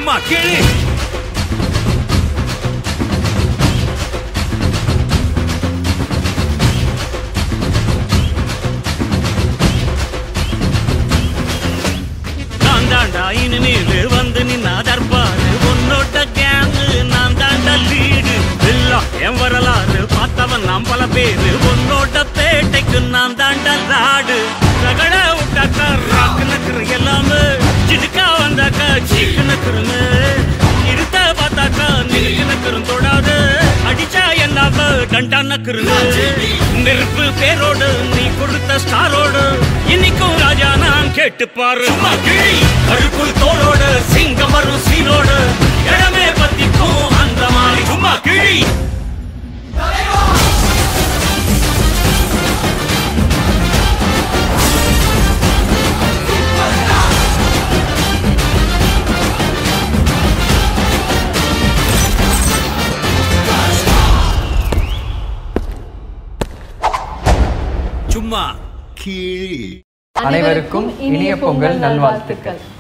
சும்மா கிழி நான் தாண்டா இனிமேல் வந்து நின்னா தர்பாரு உன்னோட கேங்கு நான் தாண்டா லீடு எல்லாம் என் வரலாறு பார்த்தவன் நாம் பல பேரு உன்னோட பேட்டைக்கு நான் தாண்டா லாடு ரகட விட்டாக்கா ராக்கு நக்குரு எல்லாமே சிடுக்கா வந்தாக்கா சீக்கு நக்குருங்க இருத்த பார்த்தாக்கா நிறுக்கு நக்குரும் தொடாது அடிச்சா என்னாவ டண்டா நக்குருங்க நெருப்பு பேரோடு நீ கொடுத்த ஸ்டாரோடு இன்னைக்கும் ராஜா நான் கேட்டு பாரு சும்மா கிழி கருப்புள் தோளோடு சிங்கம் வரும் சீனோடு இடமே பத்திக்கும் அந்த மாதிரி சும்மா கிழி சும்மா கீழ் அனைவருக்கும் இனிய பொங்கல் நல்வாழ்த்துக்கள்